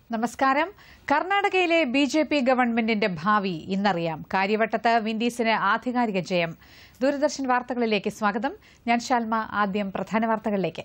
നമസ്കാരം കർണാടകയിലെ B J P ഗവൺമെന്റിന്റെ ഭാവി ഇന്നറിയാം കാര്യവട്ടത്ത് വിൻഡീസിന് ആധികാരിക ജയം ദൂരദർശൻ വാർത്തകളിലേക്ക് സ്വാഗതം ഞാൻ ഷാൽമ ആദ്യം പ്രധാന വാർത്തകളിലേക്ക്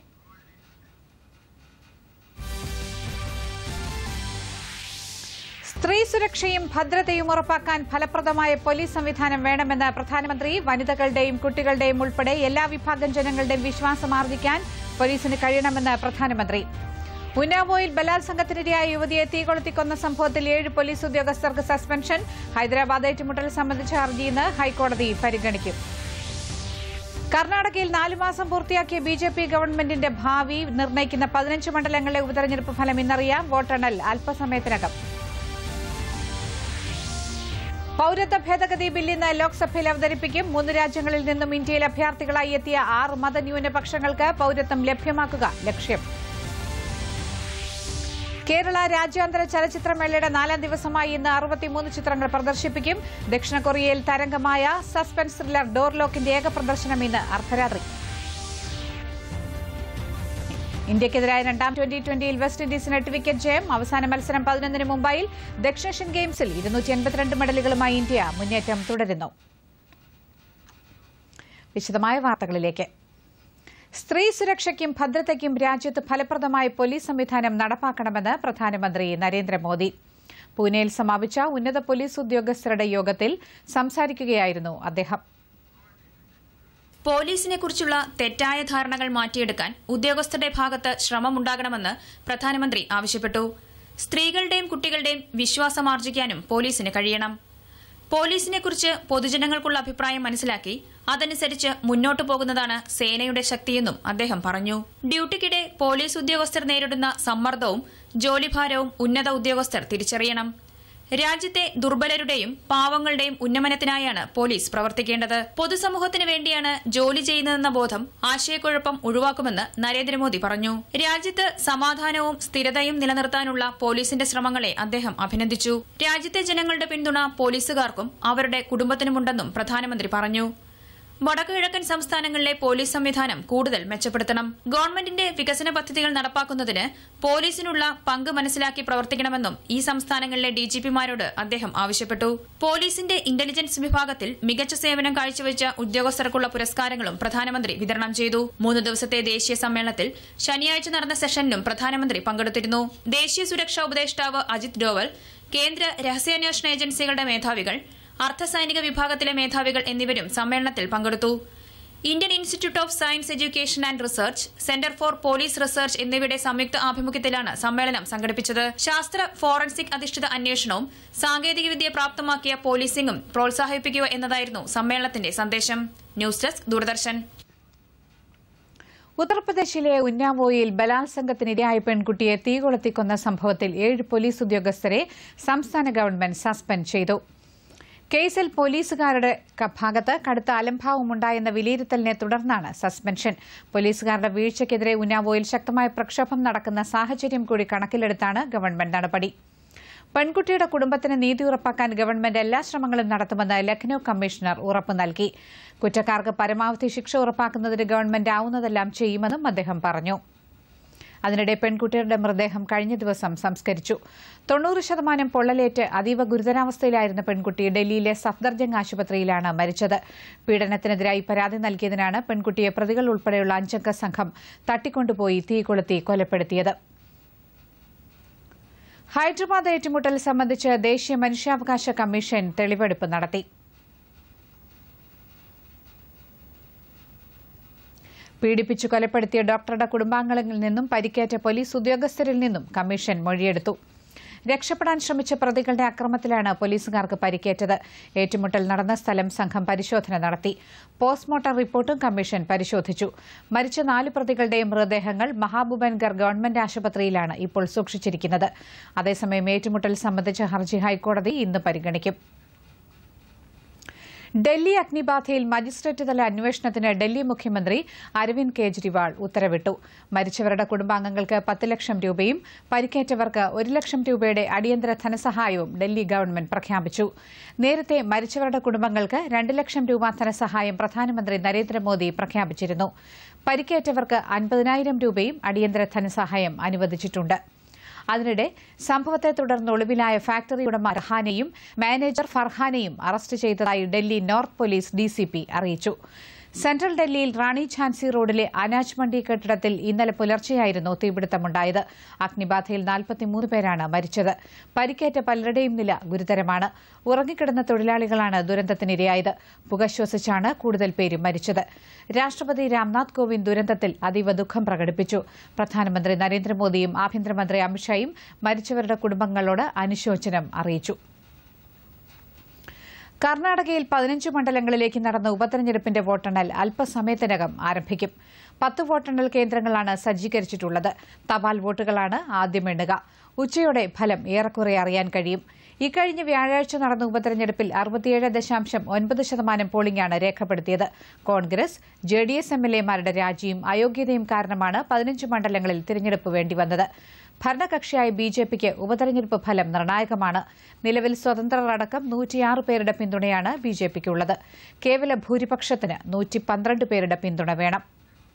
സ്ത്രീ സുരക്ഷയും ഭദ്രതയും ഉറപ്പാക്കാൻ ഫലപ്രദമായ പോലീസ് സംവിധാനം വേണമെന്ന് പ്രധാനമന്ത്രി വനിതകളുടെയും കുട്ടികളുടെയും ഉൾപ്പെടെ എല്ലാ വിഭാഗം ജനങ്ങളുടെയും വിശ്വാസം ആർജിക്കാൻ പോലീസിന് കഴിയണമെന്ന് പ്രധാനമന്ത്രി ഉന്നാവോയിൽ ബലാത്സംഗത്തിനിരയായ യുവതിയെ തീകൊളുത്തിക്കൊന്ന സംഭവത്തിൽ ഏഴ് പോലീസ് ഉദ്യോഗസ്ഥർക്ക് സസ്പെൻഷൻ ഹൈദരാബാദ് ഏറ്റുമുട്ടൽ സംബന്ധിച്ച ഹർജി ഇന്ന് ഹൈക്കോടതി പരിഗണിക്കും കർണാടകയിൽ നാലു മാസം പൂർത്തിയാക്കിയ ബി ജെ പി ഗവൺമെന്റിന്റെ ഭാവി നിർണ്ണയിക്കുന്ന പതിനഞ്ച് മണ്ഡലങ്ങളിലെ ഉപതെരഞ്ഞെടുപ്പ് ഫലം ഇന്നറിയാം വോട്ടെണ്ണൽ അല്പസമയത്തിനകം പൌരത്വ ഭേദഗതി ബിൽ ഇന്ന് ലോക്സഭയിൽ അവതരിപ്പിക്കും മൂന്ന് രാജ്യങ്ങളിൽ നിന്നും ഇന്ത്യയിൽ അഭയാർത്ഥികളായി എത്തിയ ആറ് മതന്യൂനപക്ഷങ്ങൾക്ക് പൌരത്വം ലഭ്യമാക്കുക ലക്ഷ്യം കേരള രാജ്യാന്തര ചലച്ചിത്രമേളയുടെ നാലാം ദിവസമായി ഇന്ന് അറുപത്തിമൂന്ന് ചിത്രങ്ങൾ പ്രദർശിപ്പിക്കും ദക്ഷിണ കൊറിയയിൽ തരംഗമായ സസ്പെൻസ് ത്രില്ലർ ഡോർ ലോക്കിന്റെ ഏക പ്രദർശനം ഇന്ന് അർദ്ധരാത്രി ഇന്ത്യക്കെതിരായ രണ്ടാം ട്വന്റി ട്വന്റിയിൽ വെസ്റ്റ് ഇൻഡീസിന് എട്ട് വിക്കറ്റ് ജയം അവസാന മത്സരം പതിനൊന്നിന് മുംബൈയിൽ ദക്ഷിണേഷ്യൻ ഗെയിംസിൽ ഇരുന്നൂറ്റി എൺപത്തിരണ്ട് മെഡലുകളുമായി ഇന്ത്യ മുന്നേറ്റം തുടരുന്നു വിശദമായ വാർത്തകളിലേക്ക് സ്ത്രീ സുരക്ഷയ്ക്കും ഭദ്രതയ്ക്കും രാജ്യത്ത് ഫലപ്രദമായ പോലീസ് സംവിധാനം നടപ്പാക്കണമെന്ന് പ്രധാനമന്ത്രി നരേന്ദ്രമോദി പൂനെയിൽ സമാപിച്ച ഉന്നത പോലീസ് ഉദ്യോഗസ്ഥരുടെ യോഗത്തിൽ സംസാരിക്കുകയായിരുന്നു അദ്ദേഹം പോലീസിനെ കുറിച്ചുള്ള തെറ്റായ ധാരണകൾ മാറ്റിയെടുക്കാൻ ഉദ്യോഗസ്ഥരുടെ ഭാഗത്ത് ശ്രമമുണ്ടാകണമെന്ന് പ്രധാനമന്ത്രി ആവശ്യപ്പെട്ടു സ്ത്രീകളുടെയും കുട്ടികളുടെയും വിശ്വാസമാർജിക്കാനും പോലീസിന് കഴിയണം പോലീസിനെക്കുറിച്ച് പൊതുജനങ്ങൾക്കുള്ള അഭിപ്രായം മനസ്സിലാക്കി അതനുസരിച്ച് മുന്നോട്ടു പോകുന്നതാണ് സേനയുടെ ശക്തിയെന്നും അദ്ദേഹം പറഞ്ഞു ഡ്യൂട്ടിക്കിടെ പോലീസ് ഉദ്യോഗസ്ഥർ നേരിടുന്ന സമ്മർദ്ദവും ജോലിഭാരവും ഉന്നത ഉദ്യോഗസ്ഥർ തിരിച്ചറിയണം രാജ്യത്തെ ദുർബലരുടെയും പാവങ്ങളുടെയും ഉന്നമനത്തിനായാണ് പോലീസ് പ്രവർത്തിക്കേണ്ടത് പൊതുസമൂഹത്തിന് വേണ്ടിയാണ് ജോലി ചെയ്യുന്നതെന്ന ബോധം ആശയക്കുഴപ്പം ഒഴിവാക്കുമെന്ന് നരേന്ദ്രമോദി പറഞ്ഞു രാജ്യത്ത് സമാധാനവും സ്ഥിരതയും നിലനിർത്താനുള്ള പോലീസിന്റെ ശ്രമങ്ങളെ അദ്ദേഹം അഭിനന്ദിച്ചു രാജ്യത്തെ ജനങ്ങളുടെ പിന്തുണ പോലീസുകാർക്കും അവരുടെ കുടുംബത്തിനുമുണ്ടെന്നും പ്രധാനമന്ത്രി പറഞ്ഞു വടക്കുകിഴക്കൻ സംസ്ഥാനങ്ങളിലെ പോലീസ് സംവിധാനം കൂടുതൽ മെച്ചപ്പെടുത്തണം ഗവൺമെന്റിന്റെ വികസന പദ്ധതികൾ നടപ്പാക്കുന്നതിന് പോലീസിനുള്ള പങ്ക് മനസ്സിലാക്കി പ്രവർത്തിക്കണമെന്നും ഈ സംസ്ഥാനങ്ങളിലെ ഡിജിപിമാരോട് അദ്ദേഹം ആവശ്യപ്പെട്ടു പോലീസിന്റെ ഇന്റലിജൻസ് വിഭാഗത്തിൽ മികച്ച സേവനം കാഴ്ചവെച്ച ഉദ്യോഗസ്ഥർക്കുള്ള പുരസ്കാരങ്ങളും പ്രധാനമന്ത്രി വിതരണം ചെയ്തു മൂന്ന് ദിവസത്തെ ദേശീയ സമ്മേളനത്തിൽ ശനിയാഴ്ച നടന്ന സെഷനിലും പ്രധാനമന്ത്രി പങ്കെടുത്തിരുന്നു ദേശീയ സുരക്ഷാ ഉപദേഷ്ടാവ് അജിത് ഡോവൽ കേന്ദ്ര രഹസ്യാന്വേഷണ ഏജൻസികളുടെ മേധാവികൾ അർദ്ധസൈനിക വിഭാഗത്തിലെ മേധാവികൾ എന്നിവരും സമ്മേളനത്തിൽ പങ്കെടുത്തു Indian institute of science education and research centre for police research എന്നിവയുടെ സംയുക്ത ആഭിമുഖ്യത്തിലാണ് സമ്മേളനം സംഘടിപ്പിച്ചത് ശാസ്ത്ര ഫോറൻസിക് അധിഷ്ഠിത അന്വേഷണവും സാങ്കേതികവിദ്യ പ്രാപ്തമാക്കിയ പോലീസിംഗും പ്രോത്സാഹിപ്പിക്കുക എന്നതായിരുന്നു സമ്മേളനത്തിന്റെ സന്ദേശം ന്യൂസ് ഡെസ്ക് ദൂരദർശൻ ഉത്തർപ്രദേശിലെ ഉന്നാവോയിൽ ബലാത്സംഗത്തിനിരയായ പെൺകുട്ടിയെ തീകൊളുത്തിക്കൊന്ന സംഭവത്തിൽ ഏഴ് പോലീസ് ഉദ്യോഗസ്ഥരെ സംസ്ഥാന ഗവൺമെന്റ് സസ്പെൻഡ് ചെയ്തു കേസിൽ പോലീസുകാരുടെ ഭാഗത്ത് കടുത്ത അലംഭാവമുണ്ടായെന്ന വിലയിരുത്തലിനെ തുടർന്നാണ് സസ്പെൻഷൻ പോലീസുകാരുടെ വീഴ്ചയ്ക്കെതിരെ ഉന്നാവോയിൽ ശക്തമായ പ്രക്ഷോഭം നടക്കുന്ന സാഹചര്യം കൂടി കണക്കിലെടുത്താണ് ഗവൺമെന്റ് നടപടി പെൺകുട്ടിയുടെ കുടുംബത്തിന് നീതി ഉറപ്പാക്കാൻ ഗവൺമെന്റ് എല്ലാ ശ്രമങ്ങളും നടത്തുമെന്ന് ലക്നൌ കമ്മീഷണർ ഉറപ്പു നൽകി കുറ്റക്കാർക്ക് പരമാവധി ശിക്ഷ ഉറപ്പാക്കുന്നതിന് ഗവൺമെന്റ് ആവുന്നതെല്ലാം ചെയ്യുമെന്നും അദ്ദേഹം പറഞ്ഞു അതിനിടെ പെൺകുട്ടിയുടെ മൃതദേഹം കഴിഞ്ഞ ദിവസം സംസ്കരിച്ചു തൊണ്ണൂറ് ശതമാനം പൊള്ളലേറ്റ് അതീവ ഗുരുതരാവസ്ഥയിലായിരുന്ന പെൺകുട്ടി ഡൽഹിയിലെ സഫ്ദർജംഗ് ആശുപത്രിയിലാണ് മരിച്ചത് പീഡനത്തിനെതിരായി പരാതി നൽകിയതിനാണ് പെൺകുട്ടിയെ പ്രതികൾ ഉൾപ്പെടെയുള്ള അഞ്ചംഗ സംഘം തട്ടിക്കൊണ്ടുപോയി തീ കൊളുത്തി കൊലപ്പെടുത്തിയത് ഹൈദരാബാദ് ഏറ്റുമുട്ടൽ സംബന്ധിച്ച് ദേശീയ മനുഷ്യാവകാശ കമ്മീഷൻ തെളിവെടുപ്പ് നടത്തി പീഡിപ്പിച്ചു കൊലപ്പെടുത്തിയ ഡോക്ടറുടെ കുടുംബാംഗങ്ങളിൽ നിന്നും പരിക്കേറ്റ പോലീസ് ഉദ്യോഗസ്ഥരിൽ നിന്നും കമ്മീഷൻ മൊഴിയെടുത്തു രക്ഷപ്പെടാൻ ശ്രമിച്ച പ്രതികളുടെ അക്രമത്തിലാണ് പോലീസുകാർക്ക് പരിക്കേറ്റത് ഏറ്റുമുട്ടൽ നടന്ന സ്ഥലം സംഘം പരിശോധന നടത്തി പോസ്റ്റ്മോർട്ടം റിപ്പോർട്ടും കമ്മീഷൻ പരിശോധിച്ചു മരിച്ച നാല് പ്രതികളുടെയും മൃതദേഹങ്ങൾ മഹാബുബൻഗർ ഗവൺമെന്റ് ആശുപത്രിയിലാണ് ഇപ്പോൾ സൂക്ഷിച്ചിരിക്കുന്നത് അതേസമയം ഏറ്റുമുട്ടൽ സംബന്ധിച്ച ഹർജി ഹൈക്കോടതി ഇന്ന് പരിഗണിക്കും ഡൽഹി അഗ്നിബാധയിൽ മജിസ്ട്രേറ്റ് തല അന്വേഷണത്തിന് ഡൽഹി മുഖ്യമന്ത്രി അരവിന്ദ് കെജ്രിവാൾ ഉത്തരവിട്ടു മരിച്ചവരുടെ കുടുംബാംഗങ്ങൾക്ക് പത്ത് ലക്ഷം രൂപയും പരിക്കേറ്റവർക്ക് ഒരു ലക്ഷം രൂപയുടെ അടിയന്തര ധനസഹായവും ഡൽഹി ഗവൺമെന്റ് പ്രഖ്യാപിച്ചു നേരത്തെ മരിച്ചവരുടെ കുടുംബങ്ങൾക്ക് രണ്ട് ലക്ഷം രൂപ ധനസഹായം പ്രധാനമന്ത്രി നരേന്ദ്രമോദി പ്രഖ്യാപിച്ചിരുന്നു പരിക്കേറ്റവർക്ക് അൻപതിനായിരം രൂപയും അടിയന്തര ധനസഹായം അനുവദിച്ചിട്ടുണ്ട് അതിനിടെ സംഭവത്തെ തുടർന്ന് ഒളിവിലായ ഫാക്ടറി ഉടമ റഹാനെയും മാനേജർ ഫർഹാനെയും അറസ്റ്റ് ചെയ്തതായി ഡൽഹി നോർത്ത് പോലീസ് ഡിസിപി അറിയിച്ചു സെൻട്രൽ ഡൽഹിയിൽ റാണി ഝാൻസി റോഡിലെ അനാജ് മണ്ഡി കെട്ടിടത്തിൽ ഇന്നലെ പുലർച്ചെയായിരുന്നു തീപിടുത്തമുണ്ടായത് അഗ്നിബാധയിൽ നാൽപ്പത്തിമൂന്ന് പേരാണ് മരിച്ചത് പരിക്കേറ്റ പലരുടെയും നില ഗുരുതരമാണ് ഉറങ്ങിക്കിടന്ന തൊഴിലാളികളാണ് ദുരന്തത്തിനിരയായത് പുക ശ്വസിച്ചാണ് കൂടുതൽ പേര് മരിച്ചത് രാഷ്ട്രപതി രാംനാഥ് കോവിന്ദ് ദുരന്തത്തിൽ അതീവ ദുഃഖം പ്രകടിപ്പിച്ചു പ്രധാനമന്ത്രി നരേന്ദ്രമോദിയും ആഭ്യന്തരമന്ത്രി അമിത്ഷായും മരിച്ചവരുടെ കുടുംബങ്ങളോട് അനുശോചനം അറിയിച്ചു കർണാടകയിൽ പതിനഞ്ച് മണ്ഡലങ്ങളിലേക്ക് നടന്ന ഉപതെരഞ്ഞെടുപ്പിന്റെ വോട്ടെണ്ണൽ അല്പസമയത്തിനകം ആരംഭിക്കും പത്ത് വോട്ടെണ്ണൽ കേന്ദ്രങ്ങളാണ് സജ്ജീകരിച്ചിട്ടുള്ളത് തപാൽ വോട്ടുകളാണ് ആദ്യം എണ്ണുക ഉച്ചയോടെ ഫലം ഏറെക്കുറെ അറിയാൻ കഴിയും ഇക്കഴിഞ്ഞ വ്യാഴാഴ്ച നടന്ന ഉപതെരഞ്ഞെടുപ്പിൽ അറുപത്തിയേഴ് ദശാംശം ഒൻപത് ശതമാനം പോളിംഗാണ് രേഖപ്പെടുത്തിയത് Congress J D S M L എമാരുടെ രാജിയും അയോഗ്യതയും കാരണമാണ് പതിനഞ്ച് മണ്ഡലങ്ങളിൽ തിരഞ്ഞെടുപ്പ് വേണ്ടിവന്നത് ഭരണകക്ഷിയായ ബി ജെ പിക്ക് ഉപതെരഞ്ഞെടുപ്പ് ഫലം നിർണായകമാണ് നിലവിൽ സ്വതന്ത്രരടക്കം നൂറ്റിയാറ് പേരുടെ പിന്തുണയാണ് ബി ജെ പിക്കുള്ളത് കേവല ഭൂരിപക്ഷത്തിന് നൂറ്റി പന്ത്രണ്ട് പേരുടെ പിന്തുണ വേണം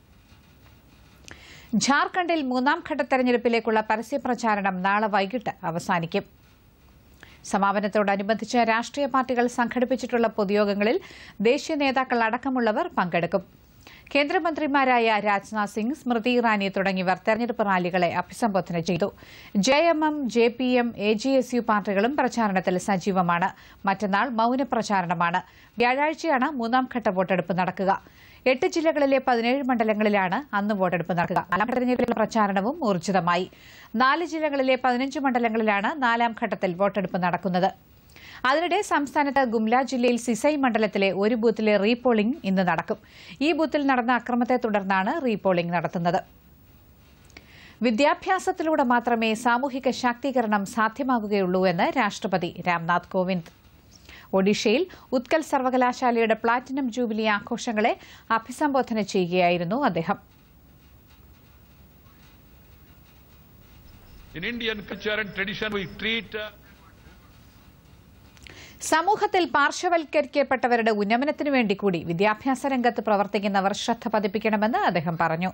ഝാർഖണ്ഡിൽ മൂന്നാം ഘട്ട തെരഞ്ഞെടുപ്പിലേക്കുള്ള പരസ്യപ്രചാരണം നാളെ വൈകിട്ട് അവസാനിക്കും സമാപനത്തോടനുബന്ധിച്ച് രാഷ്ട്രീയ പാർട്ടികൾ സംഘടിപ്പിച്ചിട്ടുള്ള പൊതുയോഗങ്ങളിൽ ദേശീയ നേതാക്കൾ അടക്കമുള്ളവർ പങ്കെടുക്കും കേന്ദ്രമന്ത്രിമാരായ രാജ്നാഥ് സിംഗ് സ്മൃതി ഇറാനി തുടങ്ങിയവർ തെരഞ്ഞെടുപ്പ് റാലികളെ അഭിസംബോധന ചെയ്തു J M M J P M A G S U പാർട്ടികളും പ്രചാരണത്തിൽ സജീവമാണ് മറ്റന്നാൾ മൌനപ്രചാരണമാണ് വ്യാഴാഴ്ചയാണ് മൂന്നാം ഘട്ട വോട്ടെടുപ്പ് നടക്കുക എട്ട് ജില്ലകളിലെ പതിനേഴ് മണ്ഡലങ്ങളിലാണ് അന്ന് വോട്ടെടുപ്പ് നടക്കുക നാലാം തെരഞ്ഞെടുപ്പിലുള്ള പ്രചാരണവും ഊർജിതമായി നാല് ജില്ലകളിലെ പതിനഞ്ച് മണ്ഡലങ്ങളിലാണ് നാലാം ഘട്ടത്തിൽ വോട്ടെടുപ്പ് നടക്കുന്നത് അതിനിടെ സംസ്ഥാനത്ത് ഗുംല ജില്ലയിൽ സിസൈ മണ്ഡലത്തിലെ ഒരു ബൂത്തിലെ റീപോളിംഗ് ഇന്ന് നടക്കും ഈ ബൂത്തിൽ നടന്ന അക്രമത്തെ തുടർന്നാണ് റീപോളിംഗ് നടത്തുന്നത് വിദ്യാഭ്യാസത്തിലൂടെ മാത്രമേ സാമൂഹിക ശാക്തീകരണം സാധ്യമാകുകയുള്ളൂ എന്ന് രാഷ്ട്രപതി രാംനാഥ് കോവിന്ദ് ഒഡീഷയിൽ ഉത്കൽ സർവകലാശാലയുടെ പ്ലാറ്റിനം ജൂബിലി ആഘോഷങ്ങളെ അഭിസംബോധന ചെയ്യുകയായിരുന്നു അദ്ദേഹം In Indian culture and tradition, we treat uh, സമൂഹത്തിൽ പാർശ്വവൽക്കരിക്കപ്പെട്ടവരുടെ ഉന്നമനത്തിനു വേണ്ടി കൂടി വിദ്യാഭ്യാസ രംഗത്ത് പ്രവർത്തിക്കുന്നവർ ശ്രദ്ധ പതിപ്പിക്കണമെന്ന് അദ്ദേഹം പറഞ്ഞു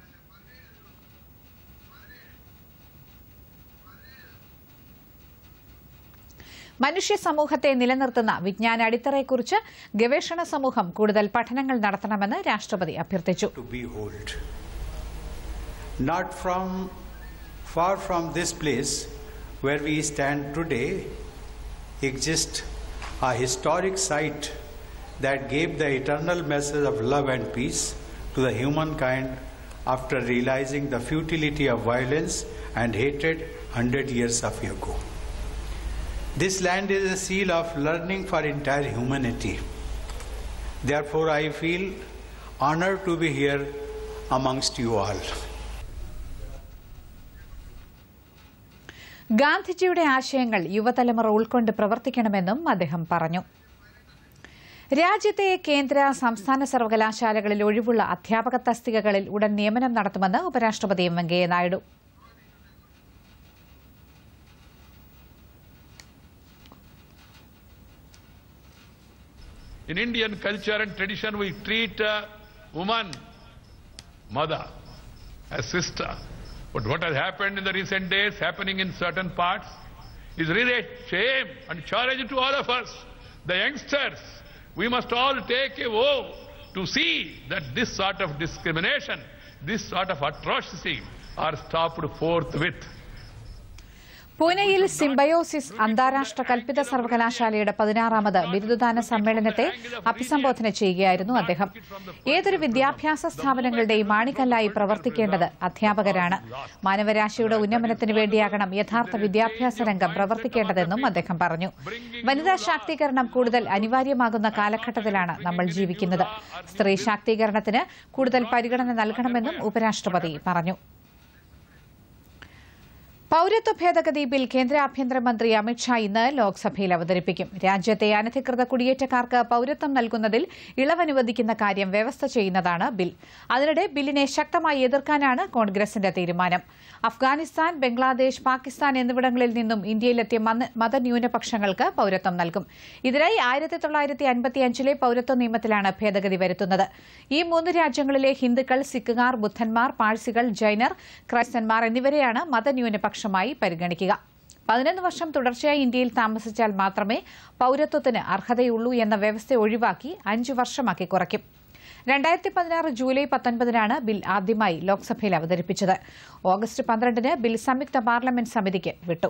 മനുഷ്യ സമൂഹത്തെ നിലനിർത്തുന്ന വിജ്ഞാന അടിത്തറയെക്കുറിച്ച് ഗവേഷണ സമൂഹം കൂടുതൽ പഠനങ്ങൾ നടത്തണമെന്ന് രാഷ്ട്രപതി അഭ്യർത്ഥിച്ചു to behold. Not from far from this place where we stand today exists a historic site that gave the eternal message of love and peace to the humankind after realizing the futility of violence and hatred 100 years of ago. This land is a seal of learning for entire humanity. Therefore, I feel honored to be here amongst you all. ഗാന്ധിജിയുടെ ആശയങ്ങൾ യുവതലമുറ ഉൾക്കൊണ്ട് പ്രവർത്തിക്കണമെന്നും അദ്ദേഹം പറഞ്ഞു രാജ്യത്തെ കേന്ദ്ര സംസ്ഥാന സർവകലാശാലകളിൽ ഒഴിവുള്ള അധ്യാപക തസ്തികകളിൽ ഉടൻ നിയമനം നടത്തുമെന്ന് ഉപരാഷ്ട്രപതി M Venkaiah Naidu in Indian culture and tradition, we treat uh, woman, mother, as sister. But what has happened in the recent days, happening in certain parts, is really a shame and challenge to all of us, the youngsters. We must all take a vow to see that this sort of discrimination, this sort of atrocity are stopped forthwith. പൂനെയിൽ സിംബയോസിസ് അന്താരാഷ്ട്ര കൽപ്പിത സർവകലാശാലയുടെ പതിനാറാമത് ബിരുദദാന സമ്മേളനത്തെ അഭിസംബോധന ചെയ്യുകയായിരുന്നു അദ്ദേഹം ഏതൊരു വിദ്യാഭ്യാസ സ്ഥാപനങ്ങളുടെയും മാണിക്കല്ലായി പ്രവർത്തിക്കേണ്ടത് അധ്യാപകരാണ് മാനവരാശിയുടെ ഉന്നമനത്തിന് വേണ്ടിയാകണം യഥാർത്ഥ വിദ്യാഭ്യാസ രംഗം പ്രവർത്തിക്കേണ്ടതെന്നും അദ്ദേഹം പറഞ്ഞു വനിതാ ശാക്തീകരണം കൂടുതൽ അനിവാര്യമാകുന്ന കാലഘട്ടത്തിലാണ് നമ്മൾ ജീവിക്കുന്നത് സ്ത്രീ ശാക്തീകരണത്തിന് കൂടുതൽ പരിഗണന നൽകണമെന്നും ഉപരാഷ്ട്രപതി പറഞ്ഞു പൌരത്വ ഭേദഗതി ബിൽ കേന്ദ്ര ആഭ്യന്തരമന്ത്രി അമിത്ഷാ ഇന്ന് ലോക്സഭയിൽ അവതരിപ്പിക്കും രാജ്യത്തെ അനധികൃത കുടിയേറ്റക്കാർക്ക് പൌരത്വം നൽകുന്നതിൽ ഇളവനുവദിക്കുന്ന കാര്യം വ്യവസ്ഥ ചെയ്യുന്നതാണ് ബിൽ അതിനിടെ ബില്ലിനെ ശക്തമായി എതിർക്കാനാണ് കോൺഗ്രസിന്റെ തീരുമാനം അഫ്ഗാനിസ്ഥാൻ ബംഗ്ലാദേശ് പാകിസ്ഥാൻ എന്നിവിടങ്ങളിൽ നിന്നും ഇന്ത്യയിലെത്തിയ മത- മതന്യൂനപക്ഷങ്ങൾക്ക് പൌരത്വം നൽകും ഇതിനായി ആയിരത്തി തൊള്ളായിരത്തി അൻപത്തിയഞ്ചിലെ പൌരത്വ നിയമത്തിലാണ് ഭേദഗതി വരുത്തുന്നത് ഈ മൂന്ന് രാജ്യങ്ങളിലെ ഹിന്ദുക്കൾ സിഖുകാർ ബുദ്ധന്മാർ പാഴ്സികൾ ജൈനർ ക്രൈസ്തന്മാർ എന്നിവരെയാണ് മതന്യൂനപക്ഷങ്ങൾ വർഷമായി പരിഗണിക്കുക പതിനൊന്ന് വർഷം തുടർച്ചയായി ഇന്ത്യയിൽ താമസിച്ചാൽ മാത്രമേ പൌരത്വത്തിന് അർഹതയുള്ളൂ എന്ന വ്യവസ്ഥ ഒഴിവാക്കി അഞ്ചു വർഷമാക്കി കുറയ്ക്കും രണ്ടായിരത്തി പതിനാറ് ജൂലൈ പത്തൊൻപതിനാണ് ബിൽ ആദ്യമായി ലോക്സഭയിൽ അവതരിപ്പിച്ചത് ഓഗസ്റ്റ് പന്ത്രണ്ടിന് ബിൽ സംയുക്ത പാർലമെന്റ് സമിതിക്ക് വിട്ടു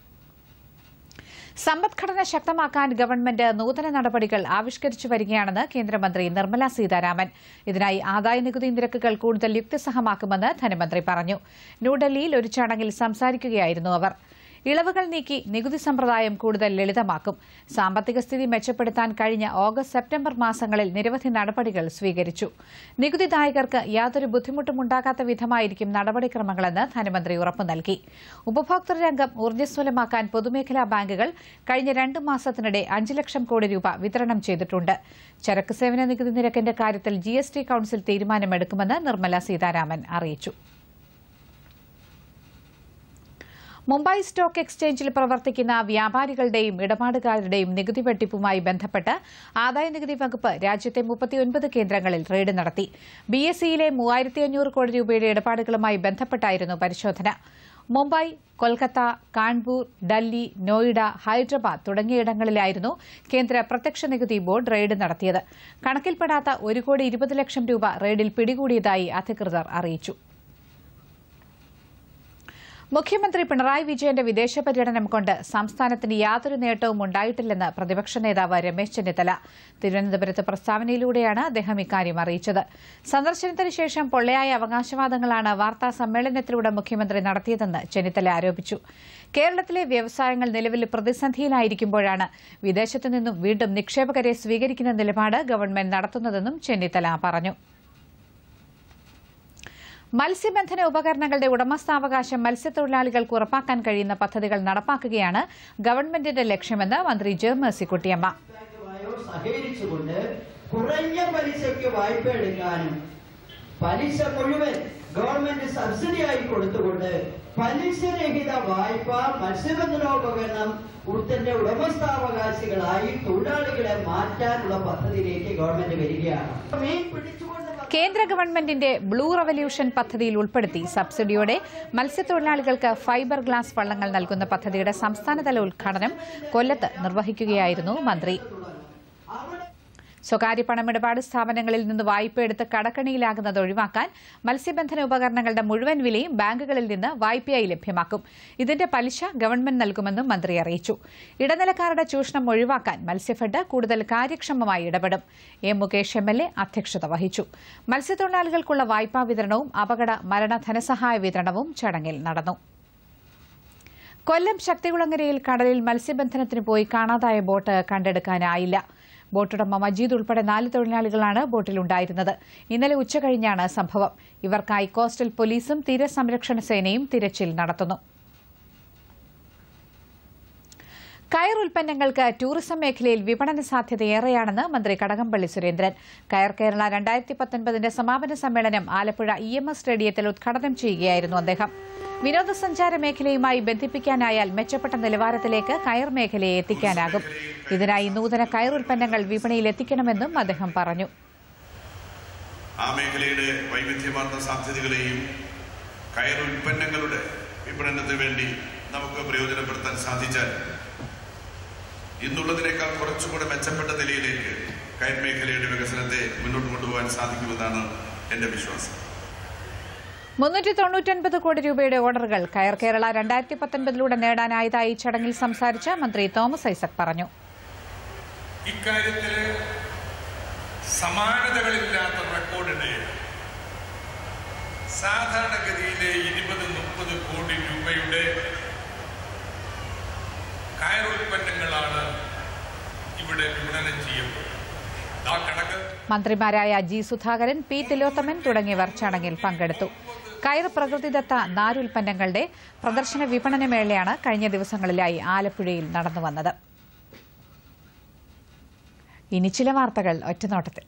സമ്പദ്ഘടന ശക്തമാക്കാൻ ഗവൺമെന്റ് നൂതന നടപടികൾ ആവിഷ്കരിച്ചു വരികയാണെന്ന് കേന്ദ്രമന്ത്രി നിർമ്മല സീതാരാമൻ ഇതിനായി ആദായ നികുതി നിരക്കുകൾ കൂടുതൽ യുക്തിസഹമാക്കുമെന്ന് ധനമന്ത്രി പറഞ്ഞു ന്യൂഡൽഹിയിൽ ഒരു ചടങ്ങിൽ സംസാരിക്കുകയായിരുന്നു അവർ ഇളവുകൾ നീക്കി നികുതി സമ്പ്രദായം കൂടുതൽ ലളിതമാക്കും സാമ്പത്തിക സ്ഥിതി മെച്ചപ്പെടുത്താൻ കഴിഞ്ഞ ഓഗസ്റ്റ് സെപ്റ്റംബർ മാസങ്ങളിൽ നിരവധി നടപടികൾ സ്വീകരിച്ചു നികുതിദായകർക്ക് യാതൊരു ബുദ്ധിമുട്ടും ഉണ്ടാകാത്ത വിധമായിരിക്കും നടപടിക്രമങ്ങളെന്ന് ധനമന്ത്രി ഉറപ്പു നൽകി ഉപഭോക്തൃ രംഗം ഊർജ്ജസ്വലമാക്കാൻ പൊതുമേഖലാ ബാങ്കുകൾ കഴിഞ്ഞ രണ്ട് മാസത്തിനിടെ അഞ്ച് ലക്ഷം കോടി രൂപ വിതരണം ചെയ്തിട്ടുണ്ട് ചരക്ക് സേവന നികുതി നിരക്കിന്റെ കാര്യത്തിൽ ജിഎസ്ടി കൌൺസിൽ തീരുമാനമെടുക്കുമെന്ന് നിർമ്മല സീതാരാമൻ അറിയിച്ചു മുംബൈ സ്റ്റോക്ക് എക്സ്ചേഞ്ചിൽ പ്രവർത്തിക്കുന്ന വ്യാപാരികളുടെയും ഇടപാടുകാരുടെയും നികുതി വെട്ടിപ്പുമായി ബന്ധപ്പെട്ട് ആദായനികുതി വകുപ്പ് രാജ്യത്തെ മുപ്പത്തിയൊൻപത് കേന്ദ്രങ്ങളിൽ റെയ്ഡ് നടത്തി ബി എസ് സിയിലെ മൂവായിരത്തി അഞ്ഞൂറ് കോടി രൂപയുടെ ഇടപാടുകളുമായി ബന്ധപ്പെട്ടായിരുന്നു പരിശോധന മുംബൈ കൊൽക്കത്ത കാൺപൂർ ഡൽഹി നോയിഡ ഹൈദരാബാദ് തുടങ്ങിയിടങ്ങളിലായിരുന്നു കേന്ദ്ര പ്രത്യക്ഷ നികുതി ബോർഡ് റെയ്ഡ് നടത്തിയത് കണക്കിൽപ്പെടാത്ത ഒരു കോടി ഇരുപത് ലക്ഷം രൂപ റെയ്ഡിൽ പിടികൂടിയതായി അധികൃതർ അറിയിച്ചു മുഖ്യമന്ത്രി പിണറായി വിജയന്റെ വിദേശ പര്യടനം കൊണ്ട് സംസ്ഥാനത്തിന് യാതൊരു നേട്ടവും ഉണ്ടായിട്ടില്ലെന്ന് പ്രതിപക്ഷ നേതാവ് രമേശ് ചെന്നിത്തല തിരുവനന്തപുരത്ത് പ്രസ്താവനയിലൂടെയാണ് അദ്ദേഹം ഇക്കാര്യം അറിയിച്ചത് സന്ദർശനത്തിന് ശേഷം പൊള്ളയായ അവകാശവാദങ്ങളാണ് വാർത്താ സമ്മേളനത്തിലൂടെ മുഖ്യമന്ത്രി നടത്തിയതെന്ന് ചെന്നിത്തല ആരോപിച്ചു കേരളത്തിലെ വ്യവസായങ്ങൾ നിലവിൽ പ്രതിസന്ധിയിലായിരിക്കുമ്പോഴാണ് വിദേശത്തു നിന്നും വീണ്ടും നിക്ഷേപകരെ സ്വീകരിക്കുന്ന നിലപാട് ഗവൺമെന്റ് നടത്തുന്നതെന്നും ചെന്നിത്തല പറഞ്ഞു മത്സ്യബന്ധന ഉപകരണങ്ങളുടെ ഉടമസ്ഥാവകാശം മത്സ്യത്തൊഴിലാളികൾക്ക് ഉറപ്പാക്കാൻ കഴിയുന്ന പദ്ധതികൾ നടപ്പാക്കുകയാണ് ഗവൺമെന്റിന്റെ ലക്ഷ്യമെന്ന് മന്ത്രി ജെ മേഴ്സിക്കുട്ടിയമ്മ ബാങ്കുമായോ സഹകരിച്ചുകൊണ്ട് കുറഞ്ഞ പലിശയ്ക്ക് വായ്പ എടുക്കാനും പലിശ മുഴുവൻ ഗവൺമെന്റ് സബ്സിഡിയായി കൊടുത്തുകൊണ്ട് പലിശരഹിത വായ്പ മത്സ്യബന്ധനോപകരണം ഉടത്തിന്റെ ഉടമസ്ഥാവകാശികളായി തൊഴിലാളികളെ മാറ്റാനുള്ള പദ്ധതിയിലേക്ക് ഗവൺമെന്റ് വരികയാണ് മീൻ പിടിച്ചുകൊണ്ട് കേന്ദ്ര ഗവൺമെന്റിന്റെ ബ്ലൂ റവല്യൂഷൻ പദ്ധതിയിൽ ഉൾപ്പെടുത്തി സബ്സിഡിയോടെ മത്സ്യത്തൊഴിലാളികൾക്ക് ഫൈബർ ഗ്ലാസ് വള്ളങ്ങൾ നൽകുന്ന പദ്ധതിയുടെ സംസ്ഥാനതല ഉദ്ഘാടനം കൊല്ലത്ത് നിർവഹിക്കുകയായിരുന്നു മന്ത്രി സ്വകാര്യ പണമിടപാട് സ്ഥാപനങ്ങളിൽ നിന്ന് വായ്പ എടുത്ത് കടക്കണിയിലാകുന്നത് ഒഴിവാക്കാൻ മത്സ്യബന്ധന ഉപകരണങ്ങളുടെ മുഴുവൻ വിലയും ബാങ്കുകളിൽ നിന്ന് വായ്പയായി ലഭ്യമാക്കും ഇതിന്റെ പലിശ ഗവൺമെന്റ് നൽകുമെന്നും മന്ത്രി അറിയിച്ചു ഇടനിലക്കാരുടെ ചൂഷണം ഒഴിവാക്കാൻ മത്സ്യഫെഡ് കൂടുതൽ കാര്യക്ഷമമായി ഇടപെടും A Mukesh M L A അധ്യക്ഷത വഹിച്ചു മത്സ്യത്തൊഴിലാളികൾക്കുള്ള വായ്പാ വിതരണവും അപകട മരണ ധനസഹായ വിതരണവും ചടങ്ങിൽ നടന്നു കൊല്ലം ശക്തികുളങ്ങരയിൽ കടലിൽ മത്സ്യബന്ധനത്തിന് പോയി കാണാതായ ബോട്ട് കണ്ടെടുക്കാനായില്ല ബോട്ടുടമ മജീദ് ഉൾപ്പെടെ നാല് തൊഴിലാളികളാണ് ബോട്ടിലുണ്ടായിരുന്നത് ഇന്നലെ ഉച്ചകഴിഞ്ഞാണ് സംഭവം ഇവർക്കായി കോസ്റ്റൽ പോലീസും തീരസംരക്ഷണ സേനയും തിരച്ചിൽ നടത്തുന്നു കയർ ഉൽപ്പന്നങ്ങൾക്ക് ടൂറിസം മേഖലയിൽ വിപണന സാധ്യത ഏറെയാണെന്ന് മന്ത്രി കടകംപള്ളി സുരേന്ദ്രൻ കയർ കേരള രണ്ടായിരത്തി പത്തൊൻപതിന്റെ സമാപന സമ്മേളനം ആലപ്പുഴ ഇ എം എസ് സ്റ്റേഡിയത്തിൽ ഉദ്ഘാടനം ചെയ്യുകയായിരുന്നു അദ്ദേഹം വിനോദസഞ്ചാര മേഖലയുമായി ബന്ധിപ്പിക്കാനായാൽ മെച്ചപ്പെട്ട നിലവാരത്തിലേക്ക് കയർ മേഖലയെ എത്തിക്കാനാകും ഇതിനായി നൂതന കയർ ഉൽപ്പന്നങ്ങൾ വിപണിയിൽ എത്തിക്കണമെന്നും അദ്ദേഹം പറഞ്ഞു ആ മേഖലയുടെ വൈവിധ്യമാർന്ന സാധ്യതകളെയും കയർ ഉൽപ്പന്നങ്ങളുടെ വിപണനത്തിന് വേണ്ടി നമുക്ക് പ്രയോജനപ്പെടുത്താൻ സാധിച്ചാൽ ഇന്നുള്ളതിനേക്കാൾ കുറച്ചുകൂടെ മെച്ചപ്പെട്ട നിലയിലേക്ക് കയർ മേഖലയുടെ വികസനത്തെ മുന്നോട്ട് കൊണ്ടുപോകാൻ സാധിക്കുമെന്നാണ് എന്റെ വിശ്വാസം മുന്നൂറ്റി തൊണ്ണൂറ്റൊൻപത് കോടി രൂപയുടെ ഓർഡറുകൾ കയർ കേരള രണ്ടായിരത്തി പത്തൊൻപതിലൂടെ നേടാനായതായി ചടങ്ങിൽ സംസാരിച്ച മന്ത്രി തോമസ് ഐസക് പറഞ്ഞു ഇക്കാര്യത്തില് സമാനതകളില്ലാത്ത റെക്കോർഡിന് സാധാരണഗതിയിലെ ഇരുപത് മുപ്പത് കോടി രൂപയുടെ കയർ ഉൽപ്പന്നങ്ങളാണ് ഇവിടെ വിപണനം ചെയ്യപ്പെടുന്നത് ആ കണക്ക് മന്ത്രിമാരായ ജി സുധാകരൻ പി തിലോത്തമൻ തുടങ്ങിയവർ ചടങ്ങിൽ പങ്കെടുത്തു കയർ പ്രകൃതിദത്ത നാരുൽപ്പന്നങ്ങളുടെ പ്രദർശന വിപണന മേളയാണ് കഴിഞ്ഞ ദിവസങ്ങളിലായി ആലപ്പുഴയിൽ നടന്നുവന്നത് ഇനി ചില വാർത്തകൾ ഒറ്റനോട്ടത്തിൽ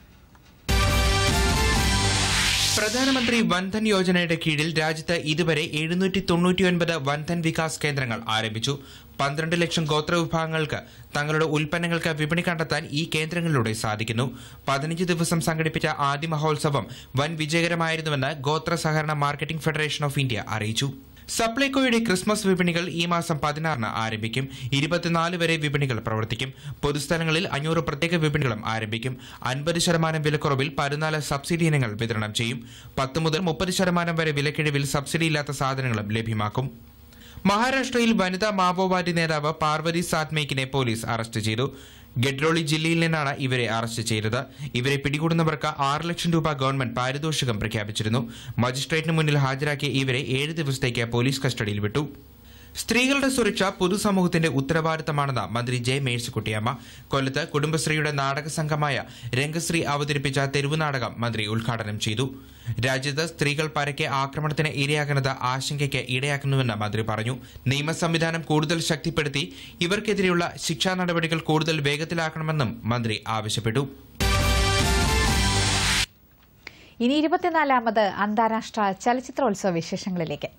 പ്രധാനമന്ത്രി വൻധൻ യോജനയുടെ കീഴിൽ രാജ്യത്ത് ഇതുവരെ എഴുന്നൂറ്റി തൊണ്ണൂറ്റിയൊൻപത് വൻധൻ വികാസ് കേന്ദ്രങ്ങൾ ആരംഭിച്ചു പന്ത്രണ്ട് ലക്ഷം ഗോത്ര വിഭാഗങ്ങൾക്ക് തങ്ങളുടെ ഉൽപ്പന്നങ്ങൾക്ക് വിപണി കണ്ടെത്താൻ ഈ കേന്ദ്രങ്ങളിലൂടെ സാധിക്കുന്നു പതിനഞ്ച് ദിവസം സംഘടിപ്പിച്ച ആദ്യ മഹോത്സവം വൻ വിജയകരമായിരുന്നുവെന്ന് ഗോത്ര സഹകരണ മാർക്കറ്റിംഗ് ഫെഡറേഷൻ ഓഫ് ഇന്ത്യ അറിയിച്ചു സപ്ലൈകോയുടെ ക്രിസ്മസ് വിപണികൾ ഈ മാസം പതിനാറിന് ആരംഭിക്കും ഇരുപത്തിനാല് വരെ വിപണികൾ പ്രവർത്തിക്കും പൊതുസ്ഥലങ്ങളിൽ അഞ്ഞൂറ് പ്രത്യേക വിപണികളും ആരംഭിക്കും അൻപത് ശതമാനം വിലക്കുറവിൽ പതിനാല് സബ്സിഡി ഇനങ്ങൾ വിതരണം ചെയ്യും പത്ത് മുതൽ മുപ്പത് ശതമാനം വരെ വിലക്കിഴിവിൽ സബ്സിഡി ഇല്ലാത്ത സാധനങ്ങളും ലഭ്യമാക്കും മഹാരാഷ്ട്രയിൽ വനിതാ മാവോവാദി നേതാവ് പാർവതി സാത്മേക്കിനെ പോലീസ് അറസ്റ്റ് ചെയ്തു ഗഡ്രോളി ജില്ലയിൽ നിന്നാണ് ഇവരെ അറസ്റ്റ് ചെയ്തത് ഇവരെ പിടികൂടുന്നവർക്ക് ആറ് ലക്ഷം രൂപ ഗവൺമെന്റ് പാരിതോഷികം പ്രഖ്യാപിച്ചിരുന്നു മജിസ്ട്രേറ്റിന് മുന്നിൽ ഹാജരാക്കിയ ഇവരെ ഏഴ് ദിവസത്തേക്ക് പോലീസ് കസ്റ്റഡിയിൽ വിട്ടു സ്ത്രീകളുടെ സുരക്ഷ പൊതുസമൂഹത്തിന്റെ ഉത്തരവാദിത്തമാണെന്ന് മന്ത്രി ജെ മേഴ്സിക്കുട്ടിയമ്മ കൊല്ലത്ത് കുടുംബശ്രീയുടെ നാടക സംഘമായ രംഗശ്രീ അവതരിപ്പിച്ച തെരുവു നാടകം മന്ത്രി ഉദ്ഘാടനം ചെയ്തു രാജ്യത്ത് സ്ത്രീകൾ പരക്കെ ആക്രമണത്തിന് ഇരയാകുന്നത് ആശങ്കയ്ക്ക് ഇടയാക്കുന്നുവെന്ന് മന്ത്രി പറഞ്ഞു നിയമ സംവിധാനം കൂടുതൽ ശക്തിപ്പെടുത്തി ഇവർക്കെതിരെയുള്ള ശിക്ഷാ നടപടികൾ കൂടുതൽ വേഗത്തിലാക്കണമെന്നും മന്ത്രി ആവശ്യപ്പെട്ടു ഇനി ഇരുപത്തിനാലാമത് അന്താരാഷ്ട്ര ചലച്ചിത്രോത്സവ വിശേഷങ്ങളിലേക്ക്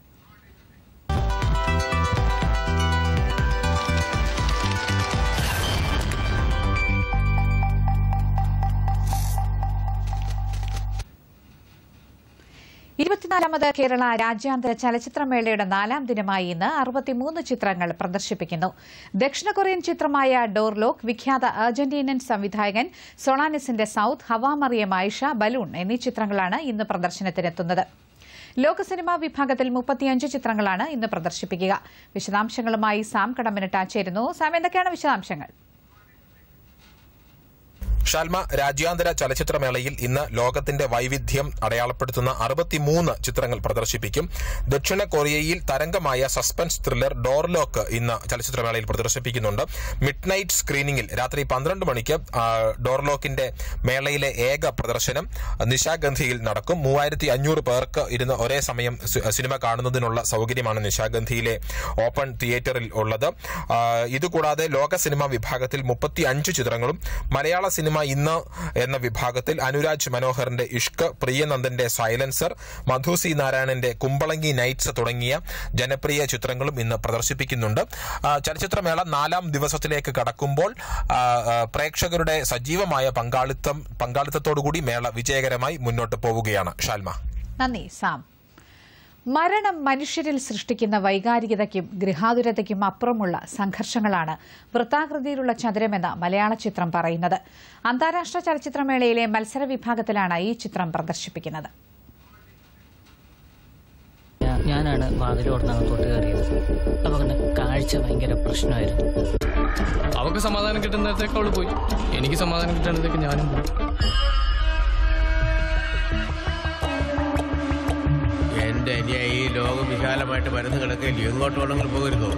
ഇരുപത്തിനാലാമത് കേരള രാജ്യാന്തര ചലച്ചിത്രമേളയുടെ നാലാം ദിനമായി ഇന്ന് അറുപത്തിമൂന്ന് ചിത്രങ്ങൾ പ്രദർശിപ്പിക്കുന്നു ദക്ഷിണ കൊറിയൻ ചിത്രമായ ഡോർലോക്ക് വിഖ്യാത അർജന്റീനൻ സംവിധായകൻ സൊളാനിസിന്റെ സൌത്ത് ഹവാമറിയം ആയിഷ ബലൂൺ എന്നീ ചിത്രങ്ങളാണ് ഇന്ന് പ്രദർശനത്തിനെത്തുന്നത് ലോക സിനിമാ വിഭാഗത്തിൽ മുപ്പത്തിയഞ്ച് ചിത്രങ്ങളാണ് ഇന്ന് പ്രദർശിപ്പിക്കുക വിശദാംശങ്ങളുമായി സാം കടമ്മിനിട്ട ചേരുന്നു സാം എന്തൊക്കെയാണ് വിശദാംശങ്ങൾ ഷാൽമ രാജ്യാന്തര ചലച്ചിത്രമേളയിൽ ഇന്ന് ലോകത്തിന്റെ വൈവിധ്യം അടയാളപ്പെടുത്തുന്ന അറുപത്തിമൂന്ന് ചിത്രങ്ങൾ പ്രദർശിപ്പിക്കും ദക്ഷിണ കൊറിയയിൽ തരംഗമായ സസ്പെൻസ് ത്രില്ലർ ഡോർലോക്ക് ഇന്ന് ചലച്ചിത്രമേളയിൽ പ്രദർശിപ്പിക്കുന്നുണ്ട് മിഡ് നൈറ്റ് സ്ക്രീനിംഗിൽ രാത്രി പന്ത്രണ്ട് മണിക്ക് ആ, ഡോർലോക്കിന്റെ മേളയിലെ ഏക പ്രദർശനം നിശാഗന്ധിയിൽ നടക്കും മൂവായിരത്തി അഞ്ഞൂറ് പേർക്ക് ഇരുന്ന് ഒരേ സമയം സി- സിനിമ കാണുന്നതിനുള്ള സൗകര്യമാണ് നിശാഗന്ധിയിലെ ഓപ്പൺ തിയേറ്ററിൽ ഉള്ളത് ആ, ഇതുകൂടാതെ ലോക സിനിമാ വിഭാഗത്തിൽ മുപ്പത്തി അഞ്ച് ചിത്രങ്ങളും മലയാള സിനിമ ഇന്ന് എന്ന വിഭാഗത്തിൽ അനുരാജ് മനോഹറിന്റെ ഇഷ്ക് പ്രിയനന്ദന്റെ സൈലൻസർ മധു സി നാരായണന്റെ കുമ്പളങ്ങി നൈറ്റ്സ് തുടങ്ങിയ ജനപ്രിയ ചിത്രങ്ങളും ഇന്ന് പ്രദർശിപ്പിക്കുന്നുണ്ട് ആ, ചലച്ചിത്രമേള നാലാം ദിവസത്തിലേക്ക് കടക്കുമ്പോൾ ആ, ആ, പ്രേക്ഷകരുടെ സജീവമായ പങ്കാളിത്തം പങ്കാളിത്തത്തോടുകൂടി മേള വിജയകരമായി മുന്നോട്ട് പോവുകയാണ് ഷാൽമ നന്ദി സാം മരണം മനുഷ്യരിൽ സൃഷ്ടിക്കുന്ന വൈകാരികതയ്ക്കും ഗൃഹാതുരതയ്ക്കും അപ്പുറമുള്ള സംഘർഷങ്ങളാണ് വൃത്താകൃതിയിലുള്ള ചതുരമെന്ന് മലയാള ചിത്രം പറയുന്നത് അന്താരാഷ്ട്ര ചലച്ചിത്രമേളയിലെ മത്സര വിഭാഗത്തിലാണ് ഈ ചിത്രം പ്രദർശിപ്പിക്കുന്നത് ഞാ- ഞാനാണ് വാതിലോർന്നകത്തോട്ട് കയറിയത് അപ്പൊ കണ്ട കാഴ്ച ഭയങ്കര പ്രശ്നമായിരുന്നു അവൾക്ക് സമാധാനം കിട്ടുന്നിടത്തേക്ക് അവള് പോയി എനിക്ക് സമാധാനം കിട്ടുന്നിടത്തേക്ക് ഞാനും പോയി എന്റെ അനിയ ഈ ലോകം വിശാലമായിട്ട് പരന്ന് കിടക്കില്ല എങ്ങോട്ട് വേണമെങ്കിലും പോകരുതോ